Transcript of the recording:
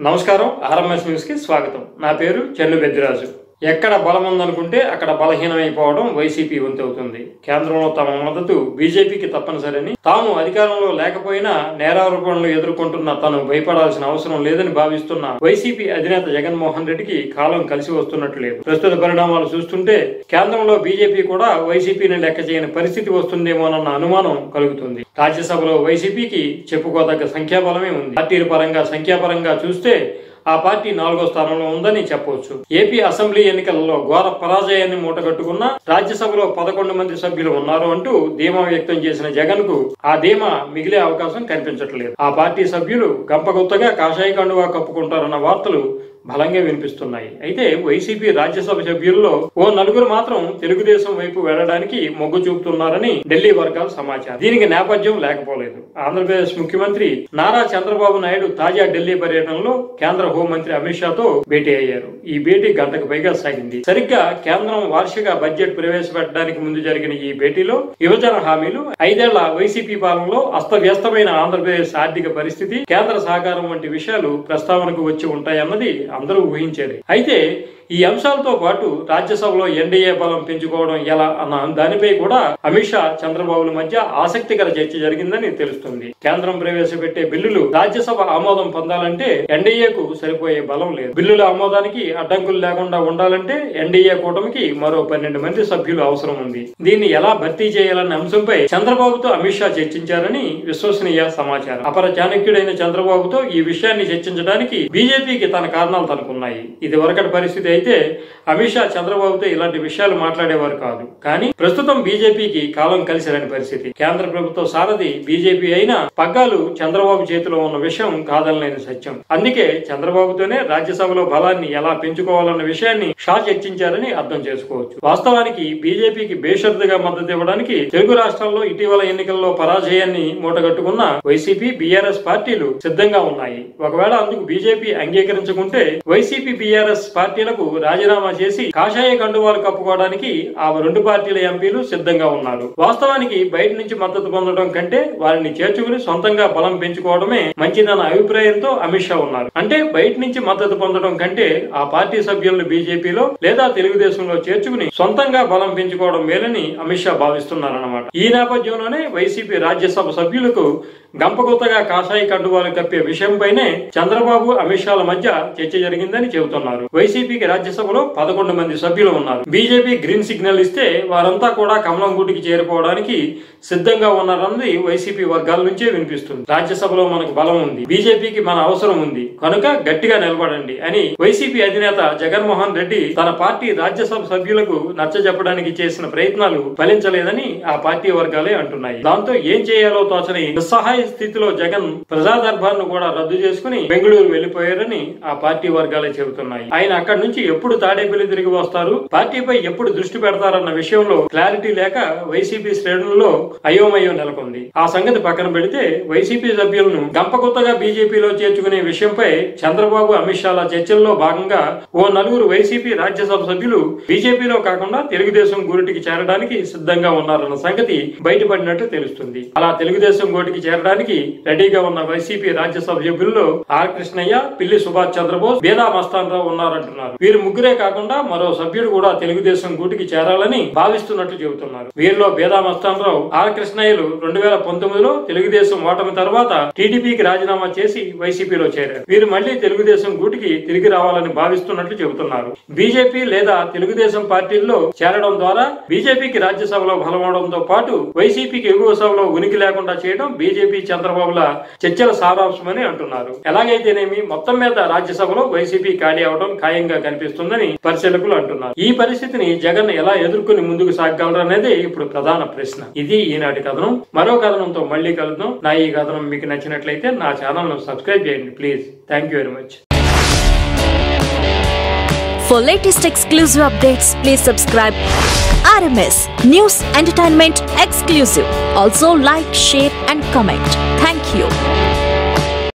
నమస్కారం RMS news కి స్వాగతం నా పేరు చెన్ను బెద్దిరాజు ఎక్కడ బలం ఉందనుకుంటే అక్కడ బలహీనమైపోవడం వైసీపీ వంతు అవుతుంది కేంద్రంలో తమ మద్దతు బీజేపీకి తప్పనిసరని తాము అధికారంలో లేకపోయినా నేరారోపణలు ఎదుర్కొంటున్న తను భయపడాల్సిన అవసరం లేదని భావిస్తున్న వైసీపీ అధినేత జగన్మోహన్ రెడ్డికి కాలం కలిసి వస్తున్నట్లు లేదు ప్రస్తుత పరిణామాలు చూస్తుంటే కేంద్రంలో బీజేపీ కూడా వైసీపీని లెక్క చేయని పరిస్థితి వస్తుందేమోనన్న అనుమానం కలుగుతుంది రాజ్యసభలో వైసీపీకి చెప్పుకోదగ్గ సంఖ్యాబలమే ఉంది పార్టీల పరంగా సంఖ్యాపరంగా చూస్తే ఆ పార్టీ నాలుగో స్థానంలో ఉందని చెప్పవచ్చు ఏపీ అసెంబ్లీ ఎన్నికలలో ఘోర పరాజయాన్ని మూటగట్టుకున్న రాజ్యసభలో పదకొండు మంది సభ్యులు ఉన్నారు అంటూ ధీమా వ్యక్తం చేసిన జగన్ కు ఆ ధీమా మిగిలే అవకాశం కనిపించట్లేదు ఆ పార్టీ సభ్యులు గంపగుత్తగా కాషాయ కండువా కప్పుకుంటారన్న వార్తలు బలంగా వినిపిస్తున్నాయి అయితే వైసీపీ రాజ్యసభ సభ్యుల్లో ఓ నలుగురు మాత్రం తెలుగుదేశం వైపు వెళ్లడానికి మొగ్గు చూపుతున్నారని ఢిల్లీ వర్గాల సమాచారం దీనికి నేపథ్యం లేకపోలేదు ఆంధ్రప్రదేశ్ ముఖ్యమంత్రి నారా చంద్రబాబు నాయుడు తాజా ఢిల్లీ పర్యటనలో కేంద్ర హోంమంత్రి అమిత్ షాతో భేటీ అయ్యారు ఈ భేటీ గంటకు పైగా సాగింది సరిగ్గా కేంద్రం వార్షిక బడ్జెట్ ప్రవేశపెట్టడానికి ముందు జరిగిన ఈ భేటీలో యువజన హామీలు ఐదేళ్ల వైసీపీ పాలనలో అస్తవ్యస్తమైన ఆంధ్రప్రదేశ్ ఆర్థిక పరిస్థితి కేంద్ర సహకారం వంటి విషయాలు ప్రస్తావనకు వచ్చి ఉంటాయన్నది అందరూ ఊహించేది అయితే ఈ అంశాలతో పాటు రాజ్యసభలో ఎన్డీఏ బలం పెంచుకోవడం ఎలా అన్న దానిపై కూడా అమిత్ షా చంద్రబాబుల మధ్య ఆసక్తికర చర్చ జరిగిందని తెలుస్తుంది కేంద్రం ప్రవేశపెట్టే బిల్లులు రాజ్యసభ ఆమోదం పొందాలంటే ఎన్డీఏకు సరిపోయే బలం లేదు బిల్లుల ఆమోదానికి అడ్డంకులు లేకుండా ఉండాలంటే ఎన్డీఏ కూటమికి మరో పన్నెండు మంది సభ్యులు అవసరం ఉంది దీన్ని ఎలా భర్తీ చేయాలన్న అంశంపై చంద్రబాబుతో అమిత్ షా చర్చించారని విశ్వసనీయ సమాచారం అపర చాణక్యుడైన చంద్రబాబుతో ఈ విషయాన్ని చర్చించడానికి బీజేపీకి తన కారణాలు తనకున్నాయి ఇది వరకటి పరిస్థితి అయితే అమిత్ షా చంద్రబాబుతో ఇలాంటి విషయాలు మాట్లాడేవారు కాదు కానీ ప్రస్తుతం బీజేపీకి కాలం కలిసి రాని పరిస్థితి కేంద్ర ప్రభుత్వ సారథి బీజేపీ అయినా పగ్గాలు చంద్రబాబు చేతిలో ఉన్న విషయం కాదనలేని సత్యం అందుకే చంద్రబాబుతోనే రాజ్యసభలో బలాన్ని ఎలా పెంచుకోవాలన్న విషయాన్ని షా చర్చించారని అర్థం చేసుకోవచ్చు వాస్తవానికి బీజేపీకి బేషరతుగా మద్దతు ఇవ్వడానికి తెలుగు రాష్ట్రాల్లో ఇటీవల ఎన్నికల్లో పరాజయాన్ని మూటగట్టుకున్న వైసీపీ బీఆర్ఎస్ పార్టీలు సిద్ధంగా ఉన్నాయి ఒకవేళ అందుకు బీజేపీ అంగీకరించుకుంటే వైసీపీ బీఆర్ఎస్ పార్టీలకు రాజీనామా చేసి కాషాయ కండువాలు కప్పుకోవడానికి ఆ రెండు పార్టీల ఎంపీలు సిద్ధంగా ఉన్నారు వాస్తవానికి బయట నుంచి మద్దతు పొందడం కంటే వారిని చేర్చుకుని సొంతంగా బలం పెంచుకోవడమే మంచిదన్న అభిప్రాయంతో అమిత్ షా ఉన్నారు అంటే బయట నుంచి మద్దతు పొందడం కంటే ఆ పార్టీ సభ్యులను బీజేపీలో లేదా తెలుగుదేశంలో చేర్చుకుని సొంతంగా బలం పెంచుకోవడం మేలని అమిత్ షా భావిస్తున్నారన్నమాట ఈ నేపథ్యంలోనే వైసీపీ రాజ్యసభ సభ్యులకు గంపగుత్తగా కాషాయ కండువాలు కప్పే విషయంపైనే చంద్రబాబు అమిత్ షాల మధ్య చర్చ జరిగిందని చెబుతున్నారు వైసీపీకి రాజ్యసభలో పదకొండు మంది సభ్యులు ఉన్నారు బీజేపీ గ్రీన్ సిగ్నల్ ఇస్తే వారంతా కూడా కమలం గుడికి చేరుకోవడానికి సిద్ధంగా ఉన్నారన్నది వైసీపీ వర్గాల నుంచే వినిపిస్తుంది రాజ్యసభలో మనకు బలం ఉంది బీజేపీకి మన అవసరం ఉంది కనుక గట్టిగా నిలబడండి అని వైసీపీ అధినేత జగన్మోహన్ రెడ్డి తన పార్టీ రాజ్యసభ సభ్యులకు నచ్చజెప్పడానికి చేసిన ప్రయత్నాలు ఫలించలేదని ఆ పార్టీ వర్గాలే అంటున్నాయి దాంతో ఏం చేయాలో తోచని నిస్సహాయ స్థితిలో జగన్ ప్రజా దర్బార్ను కూడా రద్దు చేసుకుని బెంగళూరు వెళ్లిపోయారని ఆ పార్టీ వర్గాలే చెబుతున్నాయి ఆయన అక్కడి నుంచి ఎప్పుడు తాడేపల్లి తిరిగి వస్తారు పార్టీపై ఎప్పుడు దృష్టి పెడతారన్న విషయంలో క్లారిటీ లేక వైసీపీ శ్రేణుల్లో అయోమయం నెలకొంది ఆ సంగతి పక్కన పెడితే వైసీపీ సభ్యులను గంపకొత్తగా బీజేపీలో చేర్చుకునే విషయంపై చంద్రబాబు అమిత్ షాల చర్చల్లో భాగంగా ఓ నలుగురు వైసీపీ రాజ్యసభ సభ్యులు బీజేపీలో కాకుండా తెలుగుదేశం గూటికి చేరడానికి సిద్ధంగా ఉన్నారన్న సంగతి బయటపడినట్టు తెలుస్తుంది అలా తెలుగుదేశం గూటికి చేరడానికి రెడీగా ఉన్న వైసీపీ రాజ్యసభ సభ్యుల్లో ఆర్ కృష్ణయ్య పిల్లి సుభాష్ చంద్రబోస్ బేదా మస్తాన్ రావు ఉన్నారంటున్నారు వీరు ముగ్గురే కాకుండా మరో సభ్యుడు కూడా తెలుగుదేశం గూటికి చేరాలని భావిస్తున్నట్లు చెబుతున్నారు వీరిలో బేదా మస్తాన్ రావు ఆర్ కృష్ణయ్యలు రెండు వేల పంతొమ్మిదిలో తెలుగుదేశం ఓటమి తర్వాత టీడీపీకి రాజీనామా చేసి వైసీపీలో చేరారు వీరు మళ్లీ తెలుగుదేశం గూటికి తిరిగి రావాలని భావిస్తున్నట్లు చెబుతున్నారు బీజేపీ లేదా తెలుగుదేశం పార్టీల్లో చేరడం ద్వారా బీజేపీకి రాజ్యసభలో బలమవడంతో పాటు వైసీపీకి ఎగువ సభలో ఉనికి లేకుండా చేయడం బీజేపీ చంద్రబాబుల చర్చల సారాంశమని అంటున్నారు ఎలాగైతేనేమి మొత్తం మీద రాజ్యసభలో వైసీపీ ఖాళీ అవడం ఖాయంగా కనిపిస్తుందని పరిశీలకులు అంటున్నారు ఈ పరిస్థితిని జగన్ ఎలా ఎదుర్కొని ముందుకు సాగలరనేది ఇప్పుడు ప్రధాన ప్రశ్న ఇది ఈనాటి కథనం మరో కథనంతో మళ్ళీ కలుద్దాం నా ఈ కథనం మీకు నచ్చినట్లయితే నా ఛానల్ ను సబ్స్క్రైబ్ చేయండి please thank you very much For latest exclusive updates, please subscribe RMS News Entertainment Exclusive. Also like, share and comment. Thank